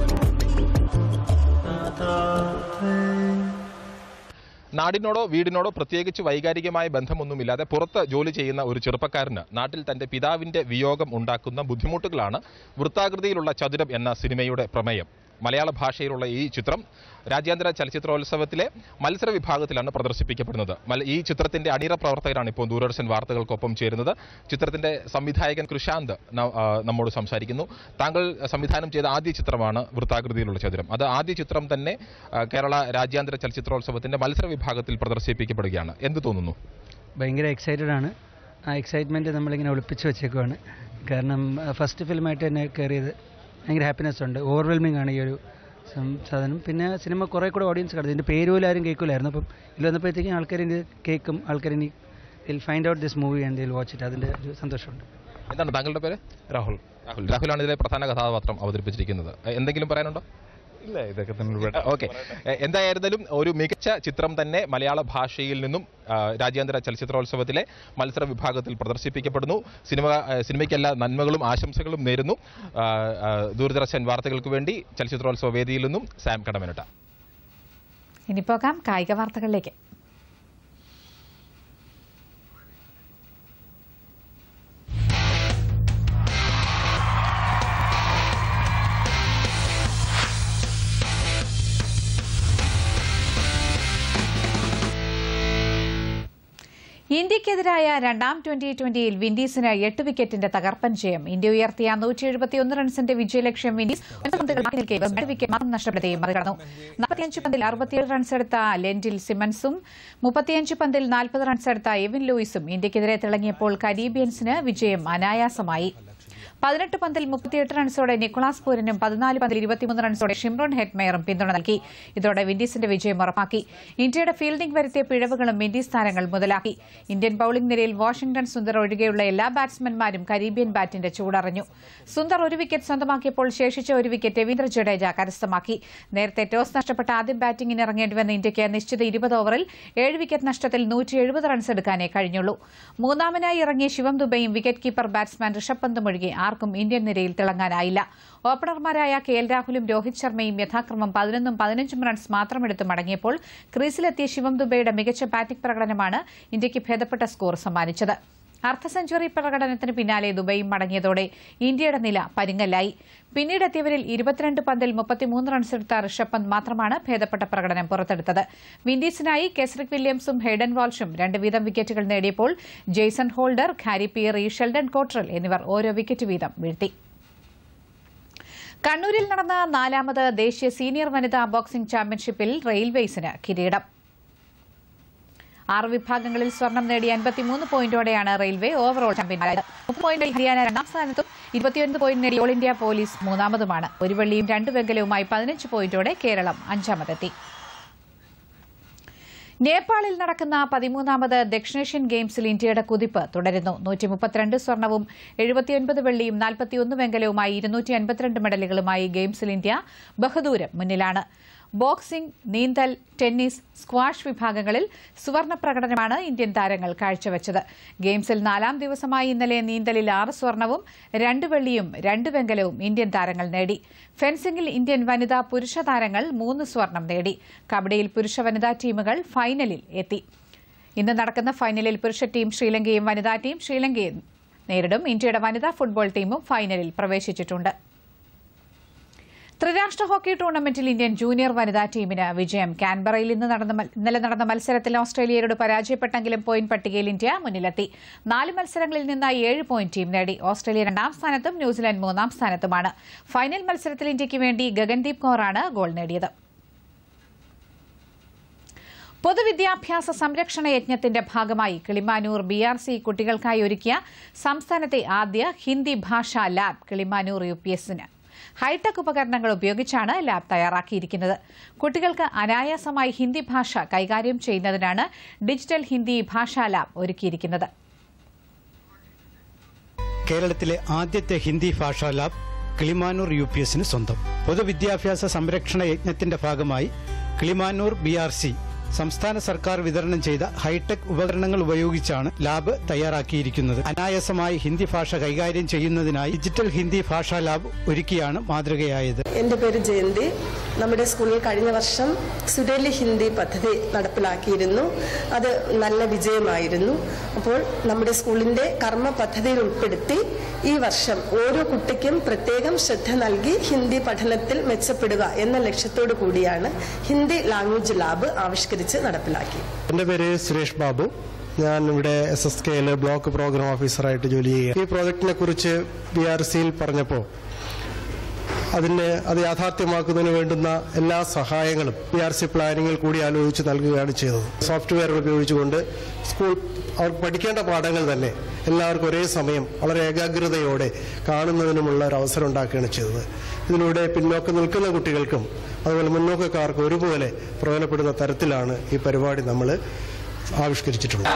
നാടിനോടോ വീടിനോടോ പ്രത്യേകിച്ച് വൈകാരികമായ ബന്ധമൊന്നുമില്ലാതെ പുറത്ത് ജോലി ചെയ്യുന്ന ഒരു ചെറുപ്പക്കാരന് നാട്ടിൽ തന്റെ പിതാവിന്റെ വിയോഗം ഉണ്ടാക്കുന്ന ബുദ്ധിമുട്ടുകളാണ് വൃത്താകൃതിയിലുള്ള ചതുരം എന്ന സിനിമയുടെ പ്രമേയം മലയാള ഭാഷയിലുള്ള ഈ ചിത്രം രാജ്യാന്തര ചലച്ചിത്രോത്സവത്തിലെ മത്സര വിഭാഗത്തിലാണ് പ്രദർശിപ്പിക്കപ്പെടുന്നത് മല- ഈ ചിത്രത്തിന്റെ അണിയറ പ്രവർത്തകരാണ് ഇപ്പോൾ ദൂരദർശൻ വാർത്തകൾക്കൊപ്പം ചേരുന്നത് ചിത്രത്തിന്റെ സംവിധായകൻ കൃഷാന്ത് ന- ആ, നമ്മോട് സംസാരിക്കുന്നു താങ്കൾ സംവിധാനം ചെയ്ത ആദ്യ ചിത്രമാണ് വൃത്താകൃതിയിലുള്ള ചതുരം അത് ആദ്യ ചിത്രം തന്നെ ആ, കേരള രാജ്യാന്തര ചലച്ചിത്രോത്സവത്തിന്റെ മത്സര വിഭാഗത്തിൽ പ്രദർശിപ്പിക്കപ്പെടുകയാണ് എന്ത് തോന്നുന്നു ഭയങ്കര എക്സൈറ്റഡ് ആണ് ആ എക്സൈറ്റ്മെൻറ്റ് നമ്മളിങ്ങനെ ഒളിപ്പിച്ച് വെച്ചേക്കുവാണ് കാരണം ഫസ്റ്റ് ഫിലിമായിട്ട് തന്നെ കയറിയത് ഭയങ്കര ഹാപ്പിനെസ് ഉണ്ട് ഓവർവെൽമിംഗ് ആണ് ഈ ഒരു സം- സാധനം പിന്നെ സിനിമ കുറേ കൂടെ ഓഡിയൻസ് കണ്ടു ഇതിൻ്റെ പേര് പോലും ആരും കേൾക്കില്ലായിരുന്നു അപ്പം ഇതിൽ വന്നപ്പോഴത്തേക്കും ആൾക്കാർ ഇത് കേൾക്കും ആൾക്കാർ ഇനി will find out this movie and they'll watch it അതിൻ്റെ ഒരു സന്തോഷമുണ്ട് എന്താണ് താങ്കളുടെ പേര് രാഹുൽ രാഹുൽ രാഹുലാണ് ഇതിലെ പ്രധാന കഥാപാത്രം അവതരിപ്പിച്ചിരിക്കുന്നത് എന്തെങ്കിലും പറയാനുണ്ടോ ഇല്ല ഇതൊക്കെ തന്നെ ഓക്കെ എന്തായിരുന്നാലും ഒരു മികച്ച ചിത്രം തന്നെ മലയാള ഭാഷയിൽ നിന്നും ആ, രാജ്യാന്തര ചലച്ചിത്രോത്സവത്തിലെ മത്സര വിഭാഗത്തിൽ പ്രദർശിപ്പിക്കപ്പെടുന്നു സിനിമ ആ, സിനിമയ്ക്കെല്ലാ നന്മകളും ആശംസകളും നേരുന്നു ആ, ആ, ദൂരദർശൻ വാർത്തകൾക്ക് വേണ്ടി ചലച്ചിത്രോത്സവ വേദിയിൽ നിന്നും സാം കടമനട്ട ഇനി പോകാം കായിക വാർത്തകളിലേക്ക് ഇന്ത്യക്കെതിരായ രണ്ടാം ട്വന്റി ട്വന്റിയിൽ വിൻഡീസിന് എട്ട് വിക്കറ്റിന്റെ തകർപ്പൻ ജയം ഇന്ത്യ ഉയർത്തിയ നൂറ്റി എഴുപത്തിയൊന്ന് റൺസിന്റെ വിജയലക്ഷ്യം വിൻഡീസ് ഒൻപത് പന്തുകൾ ബാക്കി നിൽക്കെ രണ്ട് വിക്കറ്റ് മാത്രം നഷ്ടപ്പെടുത്തി മറികടന്നു നാൽപ്പത്തിയഞ്ച് പന്തിൽ അറുപത്തിയേഴ് റൺസ് എടുത്ത ലെൻഡിൽ സിമൻസും മുപ്പത്തിയഞ്ച് പന്തിൽ നാൽപ്പത് റൺസ് എടുത്ത എവിൻ ലൂയിസും ഇന്ത്യക്കെതിരെ തിളങ്ങിയപ്പോൾ കരീബിയൻസിന് വിജയം അനായാസമായി പതിനെട്ട് പന്തിൽ മുപ്പത്തിയെട്ട് റൺസോടെ നിക്കോളാസ് പൂരനും പതിനാല് പന്തിൽ ഇരുപത്തിമൂന്ന് റൺസോടെ ഷിംറോൺ ഹെറ്റ്മെയറും പിന്തുണ നൽകി ഇതോടെ വിൻഡീസിന്റെ വിജയം ഉറപ്പാക്കി ഇന്ത്യയുടെ ഫീൽഡിംഗ് വരുത്തിയ പിഴവുകളും വിൻഡീസ് താരങ്ങൾ മുതലാക്കി ഇന്ത്യൻ ബൌളിംഗ് നിരയിൽ വാഷിംഗ്ടൺ സുന്ദർ ഒഴികെയുള്ള എല്ലാ ബാറ്റ്സ്മാൻമാരും കരീബിയൻ ബാറ്റിന്റെ ചൂടറിഞ്ഞു സുന്ദർ ഒരു വിക്കറ്റ് സ്വന്തമാക്കിയപ്പോൾ ശേഷിച്ച ഒരു വിക്കറ്റ് രവീന്ദ്ര ജഡേജ കരസ്ഥമാക്കി നേരത്തെ ടോസ് നഷ്ടപ്പെട്ട ആദ്യം ബാറ്റിംഗിന് ഇറങ്ങേണ്ടിവന്ന ഇന്ത്യയ്ക്ക് നിശ്ചിത ഇരുപത് ഓവറിൽ ഏഴ് വിക്കറ്റ് നഷ്ടത്തിൽ നൂറ്റി എഴുപത് റൺസ് എടുക്കാനേ കഴിഞ്ഞുള്ളൂ മൂന്നാമനായി ഇറങ്ങിയ ശിവം ദുബൈയും വിക്കറ്റ് കീപ്പർ ബാറ്റ്സ്മാൻ ഋഷഭ് പന്തും ഒഴികെ ആർക്കും ഇന്ത്യൻ നിരയിൽ തിളങ്ങാനായില്ല ഓപ്പണർമാരായ കെ എൽ രാഹുലും രോഹിത് ശർമ്മയും യഥാക്രമം പതിനൊന്നും പതിനഞ്ചും റൺസ് മാത്രമെടുത്ത് മടങ്ങിയപ്പോൾ ക്രീസിലെത്തിയ ശിവം ദുബൈയുടെ മികച്ച ബാറ്റിംഗ് പ്രകടനമാണ് ഇന്ത്യയ്ക്ക് ഭേദപ്പെട്ട സ്കോർ സമ്മാനിച്ചത് അർദ്ധ സെഞ്ചുറി പ്രകടനത്തിന് പിന്നാലെ ദുബൈയും മടങ്ങിയതോടെ ഇന്ത്യയുടെ നില പരുങ്ങല്ലായി പിന്നീടെത്തിയവരിൽ ഇരുപത്തിരണ്ട് പന്തിൽ മുപ്പത്തിമൂന്ന് റൺസ് എടുത്ത ഋഷഭ് പന്ത് മാത്രമാണ് ഭേദപ്പെട്ട പ്രകടനം പുറത്തെടുത്തത് വിൻഡീസിനായി കെസ്രിക് വില്യംസും ഹെയ്ഡൻ വാൾഷും രണ്ട് വീതം വിക്കറ്റുകൾ നേടിയപ്പോൾ Jason Holder Khary Pierre Sheldon Cottrell എന്നിവർ ഓരോ വിക്കറ്റ് വീതം വീഴ്ത്തി കണ്ണൂരിൽ നടന്ന നാലാമത് ദേശീയ സീനിയർ വനിതാ ബോക്സിംഗ് ചാമ്പ്യൻഷിപ്പിൽ റെയിൽവേസിന് കിരീടം ആറ് വിഭാഗങ്ങളിൽ സ്വർണം നേടി അൻപത്തിമൂന്ന് പോയിന്റോടെയാണ് റെയിൽവേ ഓവറോൾ ചാമ്പ്യന്മാരായത് മുപ്പത് പോയിന്റിൽ ഹരിയാന രണ്ടാം സ്ഥാനത്തും ഇരുപത്തിയൊൻപത് പോയിന്റ് നേടി ഓൾ ഇന്ത്യ പോലീസ് മൂന്നാമതുമാണ് ഒരു വെള്ളിയും രണ്ട് വെങ്കലവുമായി പതിനഞ്ച് പോയിന്റോടെ കേരളം അഞ്ചാമതെത്തി നേപ്പാളിൽ നടക്കുന്ന പതിമൂന്നാമത് ദക്ഷിണേഷ്യൻ ഗെയിംസിൽ ഇന്ത്യയുടെ കുതിപ്പ് തുടരുന്നു നൂറ്റി മുപ്പത്തിരണ്ട് സ്വർണവും എഴുപത്തിയൊൻപത് വെള്ളിയും നാൽപ്പത്തിയൊന്ന് വെങ്കലവുമായി ഇരുന്നൂറ്റി അൻപത്തിരണ്ട് മെഡലുകളുമായി ഗെയിംസിൽ ഇന്ത്യ ബഹദൂരം മുന്നിലാണ് ബോക്സിംഗ് നീന്തൽ ടെന്നീസ് സ്ക്വാഷ് വിഭാഗങ്ങളിൽ സുവർണ പ്രകടനമാണ് ഇന്ത്യൻ താരങ്ങൾ കാഴ്ചവെച്ചത് ഗെയിംസിൽ നാലാം ദിവസമായി ഇന്നലെ നീന്തലിൽ ആറ് സ്വർണവും രണ്ട് വെള്ളിയും രണ്ട് വെങ്കലവും ഇന്ത്യൻ താരങ്ങൾ നേടി ഫെൻസിംഗിൽ ഇന്ത്യൻ വനിതാ പുരുഷ താരങ്ങൾ മൂന്ന് സ്വർണം നേടി കബഡിയിൽ പുരുഷ വനിതാ ടീമുകൾ ഫൈനലിൽ എത്തി ഇന്ന് നടക്കുന്ന ഫൈനലിൽ പുരുഷ ടീം ശ്രീലങ്കയും വനിതാ ടീം ശ്രീലങ്കയും നേരിടും ഇന്ത്യയുടെ വനിതാ ഫുട്ബോൾ ടീമും ഫൈനലിൽ പ്രവേശിച്ചിട്ടുണ്ട് ത്രിരാഷ്ട്ര ഹോക്കി ടൂർണമെന്റിൽ ഇന്ത്യൻ ജൂനിയർ വനിതാ ടീമിന് വിജയം കാൻബറയിൽ ഇന്ന് നടന്ന മൽ- ഇന്നലെ നടന്ന മത്സരത്തിൽ ഓസ്ട്രേലിയയോട് പരാജയപ്പെട്ടെങ്കിലും പോയിന്റ് പട്ടികയിൽ ഇന്ത്യ മുന്നിലെത്തി നാല് മത്സരങ്ങളിൽ നിന്ന് ഏഴ് പോയിന്റ് ടീം നേടി ഓസ്ട്രേലിയ രണ്ടാം സ്ഥാനത്തും ന്യൂസിലാൻഡ് മൂന്നാം സ്ഥാനത്തുമാണ് ഫൈനൽ മത്സരത്തിൽ ഇന്ത്യയ്ക്ക് വേണ്ടി ഗഗൻദീപ് കൗറാണ് ഗോൾ നേടിയത് പൊതുവിദ്യാഭ്യാസ സംരക്ഷണ യജ്ഞത്തിന്റെ ഭാഗമായി കിളിമാനൂർ ബി ആർ സി കുട്ടികൾക്കായി ഒരുക്കിയ സംസ്ഥാനത്തെ ആദ്യ ഹിന്ദി ഭാഷാ ലാബ് കിളിമാനൂർ യു പി എസിന് ഹൈടെക് ഉപകരണങ്ങൾ ഉപയോഗിച്ചാണ് ലാബ് തയ്യാറാക്കിയിരിക്കുന്നത് കുട്ടികൾക്ക് അനായാസമായി ഹിന്ദി ഭാഷ കൈകാര്യം ചെയ്യുന്നതിനാണ് ഡിജിറ്റൽ ഹിന്ദി ഭാഷാ ലാബ് ഒരുക്കിയിരിക്കുന്നത് കേരളത്തിലെ ആദ്യത്തെ ഹിന്ദി ഭാഷാ ലാബ് കിളിമാനൂർ യു പി എസിന് സ്വന്തം പൊതുവിദ്യാഭ്യാസ സംരക്ഷണ യജ്ഞത്തിന്റെ ഭാഗമായി കിളിമാനൂർ ബി ആർ സി സംസ്ഥാന സർക്കാർ വിതരണം ചെയ്ത ഹൈടെക് ഉപകരണങ്ങൾ ഉപയോഗിച്ചാണ് ലാബ് തയ്യാറാക്കിയിരിക്കുന്നത് അനായാസമായി ഹിന്ദി ഭാഷ കൈകാര്യം ചെയ്യുന്നതിനായി ഡിജിറ്റൽ ഹിന്ദി ഭാഷാ ലാബ് ഒരുക്കിയാണ് മാതൃകയായത് എൻ്റെ പേര് ജയന്തി നമ്മുടെ സ്കൂളിൽ കഴിഞ്ഞ വർഷം സുരേലി ഹിന്ദി പദ്ധതി നടപ്പിലാക്കിയിരുന്നു അത് നല്ല വിജയമായിരുന്നു അപ്പോൾ നമ്മുടെ സ്കൂളിൻ്റെ കർമ്മ പദ്ധതിയിൽ ഉൾപ്പെടുത്തി ഈ വർഷം ഓരോ കുട്ടിക്കും പ്രത്യേകം ശ്രദ്ധ നൽകി ഹിന്ദി പഠനത്തിൽ മെച്ചപ്പെടുക എന്ന ലക്ഷ്യത്തോടു കൂടിയാണ് ഹിന്ദി ലാംഗ്വേജ് ലാബ് ആവിഷ്കരിച്ച് നടപ്പിലാക്കി എൻ്റെ പേര് സുരേഷ് ബാബു ഞാൻ ഇവിടെ എസ് എസ് കെയിൽ ബ്ലോക്ക് പ്രോഗ്രാം ഓഫീസറായിട്ട് ജോലി ചെയ്യുക ഈ പ്രോജക്റ്റിനെ കുറിച്ച് ബി ആർ സിയിൽ പറഞ്ഞപ്പോൾ അതിന് അത് യാഥാർത്ഥ്യമാക്കുന്നതിന് വേണ്ടുന്ന എല്ലാ സഹായങ്ങളും ബി ആർ സി പ്ലാനിങ്ങിൽ കൂടി ആലോചിച്ച് നൽകുകയാണ് ചെയ്തത് സോഫ്റ്റ്വെയർ ഉപയോഗിച്ചുകൊണ്ട് സ്കൂൾ അവർ പഠിക്കേണ്ട പാഠങ്ങൾ തന്നെ എല്ലാവർക്കും ഒരേ സമയം വളരെ ഏകാഗ്രതയോടെ കാണുന്നതിനുമുള്ള ഒരു അവസരം ഉണ്ടാക്കുകയാണ് ചെയ്തത് ഇതിലൂടെ പിന്നോക്കം നിൽക്കുന്ന കുട്ടികൾക്കും അതുപോലെ മുന്നോക്കക്കാർക്കും ഒരുപോലെ പ്രയോജനപ്പെടുന്ന തരത്തിലാണ് ഈ പരിപാടി നമ്മൾ ആവിഷ്കരിച്ചിട്ടുള്ളത്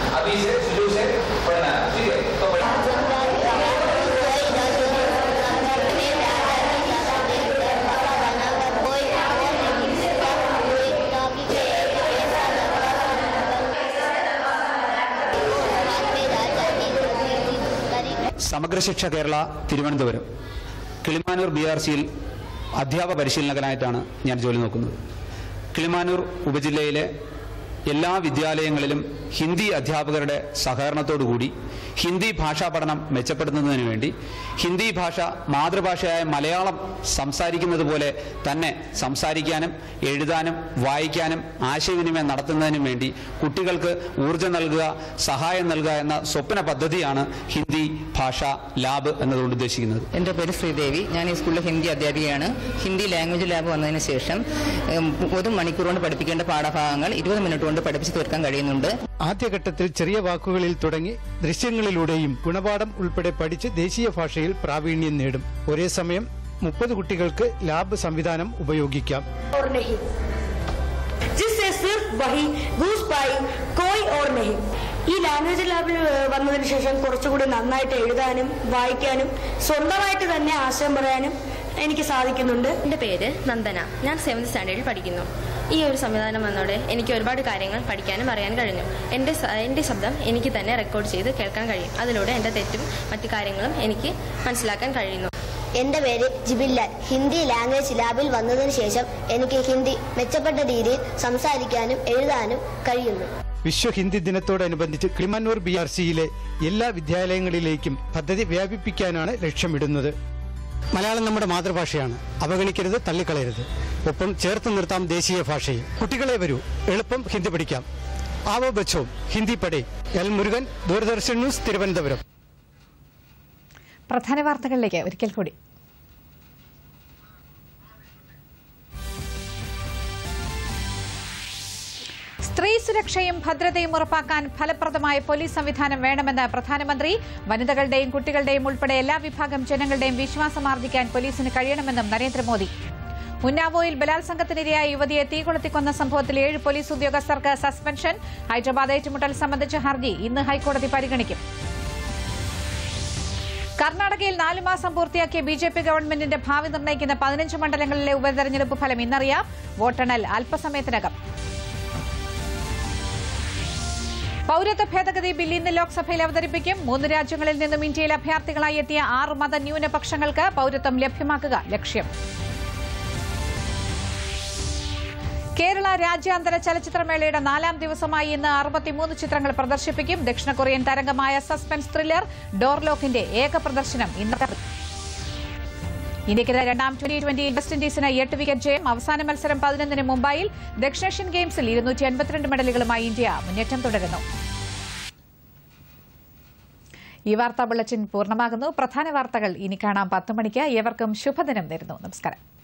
സമഗ്രശിക്ഷ കേരള തിരുവനന്തപുരം കിളിമാനൂർ ബി ആർ സിയിൽ അധ്യാപക പരിശീലകനായിട്ടാണ് ഞാൻ ജോലി നോക്കുന്നത് കിളിമാനൂർ ഉപജില്ലയിലെ എല്ലാ വിദ്യാലയങ്ങളിലും ഹിന്ദി അധ്യാപകരുടെ സഹകരണത്തോടുകൂടി ഹിന്ദി ഭാഷാ പഠനം മെച്ചപ്പെടുത്തുന്നതിന് വേണ്ടി ഹിന്ദി ഭാഷ മാതൃഭാഷയായ മലയാളം സംസാരിക്കുന്നത് പോലെ തന്നെ സംസാരിക്കാനും എഴുതാനും വായിക്കാനും ആശയവിനിമയം നടത്തുന്നതിനും വേണ്ടി കുട്ടികൾക്ക് ഊർജ്ജം നൽകുക സഹായം നൽകുക എന്ന സ്വപ്ന പദ്ധതിയാണ് ഹിന്ദി ഭാഷാ ലാബ് എന്നതുകൊണ്ട് ഉദ്ദേശിക്കുന്നത് എൻ്റെ പേര് ശ്രീദേവി ഞാൻ ഈ സ്കൂളിലെ ഹിന്ദി അധ്യാപികയാണ് ഹിന്ദി ലാംഗ്വേജ് ലാബ് വന്നതിന് ശേഷം ഉം, ഒരു മണിക്കൂർ കൊണ്ട് പഠിപ്പിക്കേണ്ട പാഠഭാഗങ്ങൾ ഇരുപത് മിനിറ്റ് കൊണ്ട് പഠിപ്പിച്ച് തീർക്കാൻ കഴിയുന്നുണ്ട് ആദ്യഘട്ടത്തിൽ ചെറിയ വാക്കുകളിൽ തുടങ്ങി ദൃശ്യങ്ങളിലൂടെയും ഗുണപാഠം ഉൾപ്പെടെ പഠിച്ച് ദേശീയ ഭാഷയിൽ പ്രാവീണ്യം നേടും ഒരേ സമയം മുപ്പത് കുട്ടികൾക്ക് ലാബ് സംവിധാനം ഉപയോഗിക്കാം और नहीं जिससे सिर्फ वही घूस पाई कोई और नहीं ഈ ലാംഗ്വേജ് ലാബിൽ വന്നതിന് ശേഷം കുറച്ചുകൂടി നന്നായിട്ട് എഴുതാനും വായിക്കാനും സ്വന്തമായിട്ട് തന്നെ ആശയം പറയാനും എനിക്ക് സാധിക്കുന്നുണ്ട് എൻ്റെ പേര് നന്ദന ഞാൻ സെവൻത് സ്റ്റാൻഡേർഡിൽ പഠിക്കുന്നു ഈ ഒരു സംവിധാനം വന്നതോടെ എനിക്ക് ഒരുപാട് കാര്യങ്ങൾ പഠിക്കാനും അറിയാൻ കഴിഞ്ഞു എൻ്റെ സ- എൻ്റെ ശബ്ദം എനിക്ക് തന്നെ റെക്കോർഡ് ചെയ്ത് കേൾക്കാൻ കഴിയും അതിലൂടെ എൻ്റെ തെറ്റും മറ്റു കാര്യങ്ങളും എനിക്ക് മനസ്സിലാക്കാൻ കഴിയുന്നു എന്റെ പേര് ജിബില്ലാൽ ഹിന്ദി ലാംഗ്വേജ് ലാബിൽ വന്നതിന് ശേഷം എനിക്ക് ഹിന്ദി മെച്ചപ്പെട്ട രീതിയിൽ സംസാരിക്കാനും എഴുതാനും കഴിയുന്നു വിശ്വ ഹിന്ദി ദിനത്തോടനുബന്ധിച്ച് കിളിമാനൂർ ബി ആർ സിയിലെ എല്ലാ വിദ്യാലയങ്ങളിലേക്കും പദ്ധതി വ്യാപിപ്പിക്കാനാണ് ലക്ഷ്യമിടുന്നത് മലയാളം നമ്മുടെ മാതൃഭാഷയാണ് അവഗണിക്കരുത് തള്ളിക്കളയരുത് ഒപ്പം ചേർത്ത് നിർത്താം ദേശീയ ഭാഷയും കുട്ടികളെ വരൂ എളുപ്പം ഹിന്ദി പഠിക്കാം ആവോ ബച്ചോ ഹിന്ദി പഠേ എൽ മുരുകൻ ദൂരദർശൻ ന്യൂസ് തിരുവനന്തപുരം പ്രധാന വാർത്തകളിലേക്ക് ഒരിക്കൽ കൂടി സ്ത്രീ സുരക്ഷയും ഭദ്രതയും ഉറപ്പാക്കാൻ ഫലപ്രദമായ പോലീസ് സംവിധാനം വേണമെന്ന് പ്രധാനമന്ത്രി വനിതകളുടെയും കുട്ടികളുടെയും ഉൾപ്പെടെ എല്ലാ വിഭാഗം ജനങ്ങളുടെയും വിശ്വാസം ആർജിക്കാൻ പോലീസിന് കഴിയണമെന്നും നരേന്ദ്രമോദി ഉന്നാവോയിൽ ബലാത്സംഗത്തിനിരയായ യുവതിയെ തീകൊളുത്തിക്കൊന്ന സംഭവത്തിൽ ഏഴ് പോലീസ് ഉദ്യോഗസ്ഥർക്ക് സസ്പെൻഷൻ ഹൈദരാബാദ് ഏറ്റുമുട്ടൽ സംബന്ധിച്ച ഹർജി ഇന്ന് ഹൈക്കോടതി പരിഗണിക്കും കർണാടകയിൽ നാലു മാസം പൂർത്തിയാക്കിയ ബി ജെ പി ഗവൺമെന്റിന്റെ ഭാവി നിർണ്ണയിക്കുന്ന പതിനഞ്ച് മണ്ഡലങ്ങളിലെ ഉപതെരഞ്ഞെടുപ്പ് ഫലം ഇന്നറിയാം വോട്ടെണ്ണൽ അല്പസമയത്തിനകം പൌരത്വ ഭേദഗതി ബിൽ ഇന്ന് ലോക്സഭയിൽ അവതരിപ്പിക്കും മൂന്ന് രാജ്യങ്ങളിൽ നിന്നും ഇന്ത്യയിൽ അഭയാർത്ഥികളായി എത്തിയ ആറ് മത ന്യൂനപക്ഷങ്ങൾക്ക് പൌരത്വം ലഭ്യമാക്കുക ലക്ഷ്യം കേരള രാജ്യാന്തര ചലച്ചിത്രമേളയുടെ നാലാം ദിവസമായി ഇന്ന് അറുപത്തിമൂന്ന് ചിത്രങ്ങൾ പ്രദർശിപ്പിക്കും ദക്ഷിണ കൊറിയൻ തരംഗമായ സസ്പെൻസ് ത്രില്ലർ ഡോർലോക്കിന്റെ ഏക പ്രദർശനം ഇന്നത്തെ ഇന്ത്യയ്ക്കെതിരെ രണ്ടാം ട്വന്റി ട്വന്റി വെസ്റ്റ് ഇൻഡീസിന് എട്ട് വിക്കറ്റ് ജയം അവസാന മത്സരം പതിനൊന്നിന് മുംബൈയിൽ ദക്ഷിണേഷ്യൻ ഗെയിംസിൽ ഇരുന്നൂറ്റി അൻപത്തിരണ്ട് മെഡലുകളുമായി ഇന്ത്യ മുന്നേറ്റം തുടരുന്നു ഈ വാർത്താ ബുള്ളറ്റിൻ പൂർണ്ണമാകുന്നു പ്രധാന വാർത്തകൾ ഇനി കാണാം പത്ത് മണിക്ക് ഏവർക്കും ശുഭദിനം നേരുന്നു നമസ്കാരം